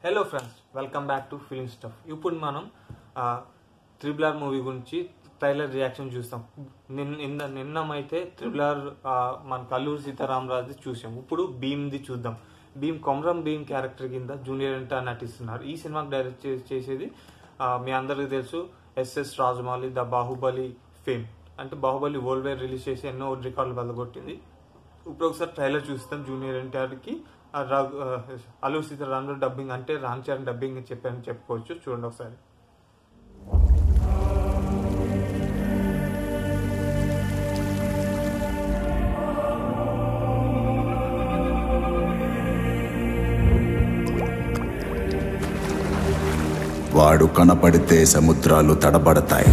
Hello friends welcome back to film stuff ఇప్పుడు మనం triple R movie గురించి trailer reaction చూస్తాం నిన్న నిన్న నిన్నమైతే త్రిబుల్ ఆర్ మన కల్లూరు సీతారామరాజు చూసాం ఇప్పుడు భీమ్ది చూద్దాం భీమ్ కొమరం భీమ్ క్యారెక్టర్ కింద జూనియర్ ఎంటర్ నటిస్తున్నారు ఈ సినిమాకి డైరెక్ట్ చే- చేసేది ఆ, మీ అందరికీ తెలుసు ఎస్ఎస్ రాజమౌళి ద బాహుబలి ఫేమ్ అంటే బాహుబలి వరల్డ్ వైడ్ రిలీజ్ చేసి ఎన్నో రికార్డులు బలగొట్టింది ఇప్పుడు ఒకసారి ట్రైలర్ చూస్తాం జూనియర్ ఎన్టీఆర్కి ఆ రఘు- ఆ, అల్లు సీతారామరాజు డబ్బింగ్ అంటే రామ్ చరణ్ డబ్బింగ్ చెప్పారని చెప్పుకోవచ్చు చూడండి ఒకసారి వాడు కనపడితే సముద్రాలు తడబడతాయి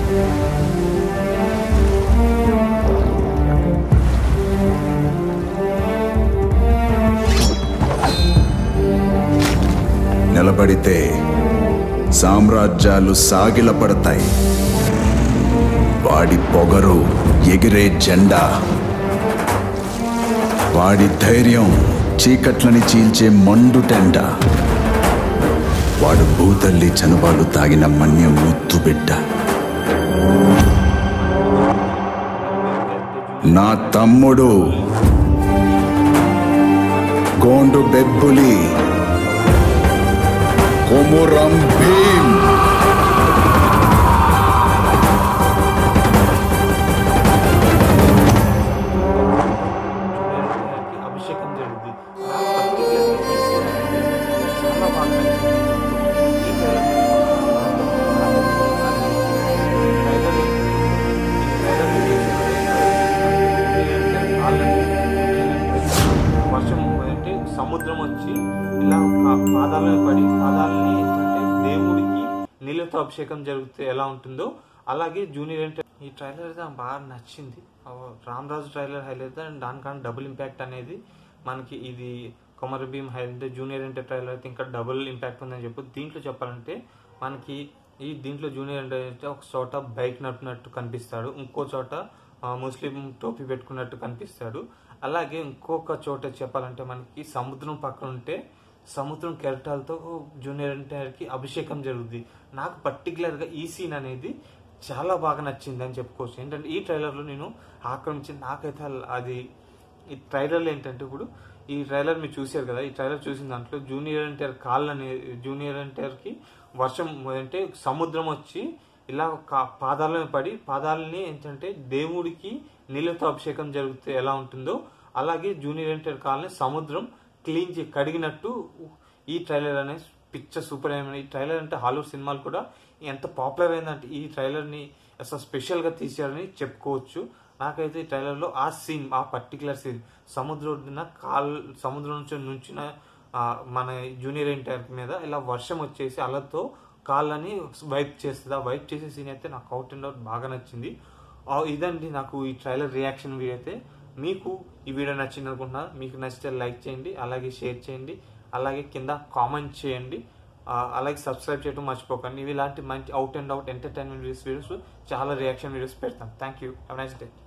నిలబడితే సామ్రాజ్యాలు సాగిలపడతాయి వాడి పొగరు ఎగిరే జెండా వాడి ధైర్యం చీకట్లని చీల్చే మండుటెండ వాడు భూతల్లి చనుబాలు తాగిన మన్య ముత్తు బిడ్డ నా తమ్ముడు గోండు బెబ్బులి కొమురం భీమ్ జూనియర్ ఎన్టీఆర్కి అభిషేకం జరుగుద్ది నాకు particularly ఈ scene చాలా బాగా నచ్చింది. ఈ trailer వర్షం అంటే సముద్రం వచ్చి ఇలా కా- పాదాలను పడి పాదాలని ఏంటంటే దేవుడికి నీళ్ళతో అభిషేకం జరిగితే ఎలా ఉంటుందో అలాగే జూనియర్ అంటే ఈ ట్రైలర్ అయితే నాకు బాగా నచ్చింది ఆ రామరాజు ట్రైలర్ హైలైట్ అండ్ దానికన్నా డబుల్ ఇంపాక్ట్ అనేది మనకి ఇది కొమర భీమ్ హైలైట్ జూనియర్ అంటే ట్రైలర్ అయితే ఇంకా డబుల్ ఇంపాక్ట్ ఉందని చెప్పి దీంట్లో చెప్పాలంటే మనకి ఈ దీంట్లో జూనియర్ అంటే అయితే ఒక చోట బైక్ నడిపినట్టు కనిపిస్తాడు ఇంకో చోట ఆ, ముస్లిం టోపీ పెట్టుకున్నట్టు కనిపిస్తాడు అలాగే ఇంకొక చోట చెప్పాలంటే మనకి సముద్రం పక్కన ఉంటే సముద్రం కెరటాలతో జూనియర్ ఎన్టీఆర్కి అభిషేకం జరుగుద్ది నాకు పర్టికులర్గా ఈ సీన్ అనేది చాలా బాగా నచ్చింది అని చెప్పుకోవచ్చు ఏంటంటే ఈ ట్రైలర్లో నేను ఆక్రమించింది నాకైతే అల్- అది ఈ ట్రైలర్లో ఏంటంటే ఇప్పుడు ఈ ట్రైలర్ మీరు చూశారు కదా ఈ ట్రైలర్ చూసిన దాంట్లో జూనియర్ ఎన్టీఆర్ కాళ్ళు అనే జూనియర్ ఎన్టీఆర్కి వర్షం అంటే సముద్రం వచ్చి ఇలా కా- పాదాలను పడి పాదాలని ఏంటంటే దేవుడికి నీళ్ళతో అభిషేకం జరిగితే ఎలా ఉంటుందో అలాగే జూనియర్ ఎన్టీఆర్ కాళ్ళని సముద్రం క్లీన్ చే కడిగినట్టు ఈ ట్రైలర్ అనే పిక్చర్ సూపర్ అయిన ఈ ట్రైలర్ అంటే హాలీవుడ్ సినిమాలు కూడా ఎంత పాపులర్ అయిందంటే ఈ ట్రైలర్ని అసలు స్పెషల్గా తీశారని చెప్పుకోవచ్చు నాకైతే ఈ ట్రైలర్లో ఆ సీన్ ఆ పర్టికులర్ సీన్ సముద్రం ఒడ్డున కాల్ సముద్రం నుంచి నుంచిన ఆ, మన జూనియర్ ఎన్టీఆర్ మీద ఇలా వర్షం వచ్చేసి అలతో కాళ్ళని వైప్ చేస్తుంది ఆ వైప్ చేసే సీన్ అయితే నాకు అవుట్ అండ్ అవుట్ బాగా నచ్చింది ఆ, ఇదండి నాకు ఈ ట్రైలర్ రియాక్షన్ వీడియో అయితే మీకు ఈ వీడియో నచ్చింది అనుకుంటున్నా మీకు నచ్చితే లైక్ చేయండి అలాగే షేర్ చేయండి అలాగే కింద కామెంట్ చేయండి ఆ, అలాగే సబ్స్క్రైబ్ చేయడం మర్చిపోకండి ఇవి ఇలాంటి మంచి out and out entertainment videos videos చాలా రియాక్షన్ వీడియోస్ పెడతాం thank you have nice day